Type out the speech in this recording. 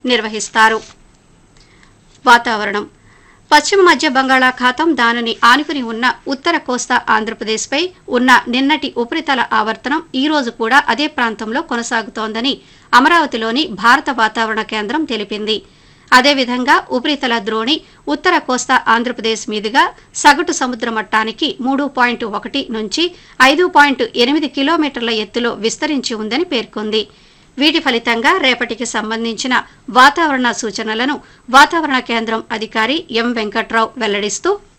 నిర్వహిస్తారు వాతావరణం పశ్చిమ మధ్య బంగాళాఖాతం దానిని ఆనుకుని ఉన్న ఉత్తర కోస్తా ఆంధ్రప్రదేశ్పై ఉన్న నిన్నటి ఉపరితల ఆవర్తనం ఈ రోజు కూడా అదే ప్రాంతంలో కొనసాగుతోందని అమరావతిలోని భారత వాతావరణ కేంద్రం తెలిపింది అదేవిధంగా ఉపరితల ద్రోణి ఉత్తర కోస్తా ఆంధ్రప్రదేశ్ మీదుగా సగటు సముద్ర మట్టానికి మూడు పాయింట్ ఒకటి నుంచి ఐదు పాయింట్ ఎనిమిది కిలోమీటర్ల ఎత్తులో విస్తరించి ఉందని పేర్కొంది వీటి ఫలితంగా రేపటికి సంబంధించిన వాతావరణ సూచనలను వాతావరణ కేంద్రం అధికారి ఎం వెంకట్రావు వెల్లడిస్తూ